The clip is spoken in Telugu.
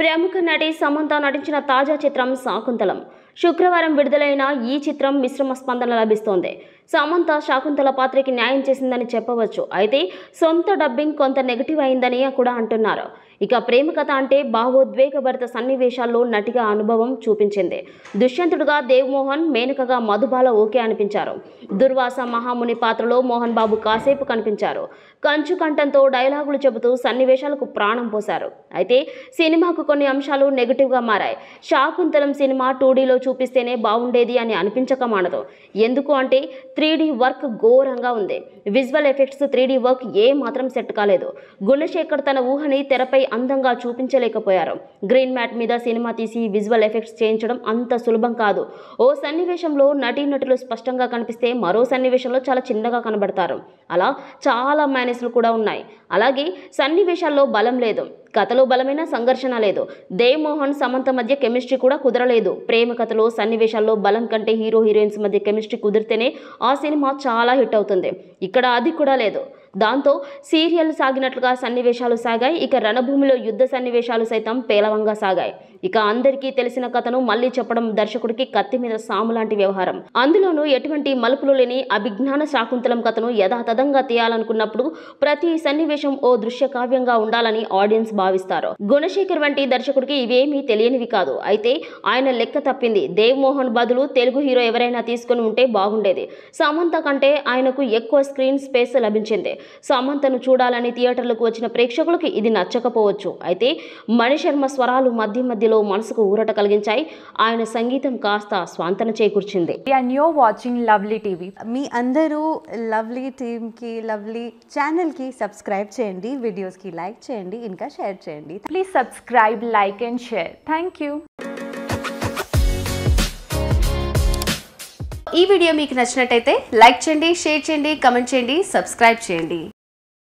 ప్రముఖ నటి సమంత నటించిన తాజా చిత్రం శాకుంతలం శుక్రవారం విడుదలైన ఈ చిత్రం మిశ్రమ స్పందన లభిస్తోంది సమంత శాకుంతల పాత్రకి న్యాయం చేసిందని చెప్పవచ్చు అయితే సొంత డబ్బింగ్ కొంత నెగిటివ్ అయిందని కూడా అంటున్నారు ఇక ప్రేమ కథ అంటే భావోద్వేగభరిత సన్నివేశాల్లో నటిగా అనుభవం చూపించింది దుష్యంతుడుగా దేవ్ మోహన్ మేనకగా మధుబాల ఓకే అనిపించారు దుర్వాస మహాముని పాత్రలో మోహన్ బాబు కాసేపు కనిపించారు కంచు కంఠంతో డైలాగులు చెబుతూ సన్నివేశాలకు ప్రాణం పోశారు అయితే సినిమాకు కొన్ని అంశాలు నెగిటివ్గా మారాయి శాకుంతలం సినిమా టూడీలో చూపిస్తేనే బాగుండేది అని అనిపించక మానదు ఎందుకు అంటే త్రీ వర్క్ ఘోరంగా ఉంది విజువల్ ఎఫెక్ట్స్ త్రీ వర్క్ ఏ మాత్రం సెట్ కాలేదు గుణశేఖర్ తన ఊహని తెరపై అందంగా చూపించలేకపోయారు గ్రీన్ మ్యాట్ మీద సినిమా తీసి విజువల్ ఎఫెక్ట్స్ చేయించడం అంత సులభం కాదు ఓ సన్నివేశంలో నటీనటులు స్పష్టంగా కనిపిస్తే మరో సన్నివేశంలో చాలా చిన్నగా కనబడతారు అలా చాలా మైనస్లు కూడా ఉన్నాయి అలాగే సన్నివేశాల్లో బలం లేదు కథలో బలమైన సంఘర్షణ లేదు దేవ్మోహన్ సమంత మధ్య కెమిస్ట్రీ కూడా కుదరలేదు ప్రేమ కథలో సన్నివేశాల్లో బలం కంటే హీరో హీరోయిన్స్ మధ్య కెమిస్ట్రీ కుదిరితేనే ఆ సినిమా చాలా హిట్ అవుతుంది ఇక్కడ అది కూడా లేదు దాంతో సీరియల్ సాగినట్లుగా సన్నివేశాలు సాగాయి ఇక రణభూమిలో యుద్ధ సన్నివేశాలు సైతం పేలవంగా సాగాయి ఇక అందరికీ తెలిసిన కథను మళ్ళీ చెప్పడం దర్శకుడికి కత్తి మీద సాము లాంటి వ్యవహారం అందులోనూ ఎటువంటి మలుపులు లేని అభిజ్ఞాన శాకుంతలం కథను యథాతథంగా తీయాలనుకున్నప్పుడు ప్రతి సన్నివేశం ఓ దృశ్య కావ్యంగా ఉండాలని ఆడియన్స్ భావిస్తారు గుణశేఖర్ వంటి దర్శకుడికి ఇవేమీ తెలియనివి కాదు అయితే ఆయన లెక్క తప్పింది దేవ్ మోహన్ బదులు తెలుగు హీరో ఎవరైనా తీసుకుని ఉంటే బాగుండేది సమంత కంటే ఆయనకు ఎక్కువ స్క్రీన్ స్పేస్ లభించింది సమంతను చూడాలని థియేటర్లకు వచ్చిన ప్రేక్షకులకి ఇది నచ్చకపోవచ్చు అయితే మణిశర్మ స్వరాలు మధ్య మధ్యలో మనసుకు ఊరట కలిగించాయి ఆయన సంగీతం కాస్త స్వాంతన చేకూర్చింది and you're watching Lovely TV. మీ అందరూ లవ్లీ టీమ్కి లవ్లీ ఛానల్కి సబ్స్క్రైబ్ చేయండి వీడియోస్కి లైక్ చేయండి ఇంకా షేర్ చేయండి Please subscribe, like, and share. Thank you. ఈ వీడియో మీకు నచ్చినట్టయితే లైక్ చేయండి షేర్ చేయండి కమెంట్ చేయండి సబ్స్క్రైబ్ చేయండి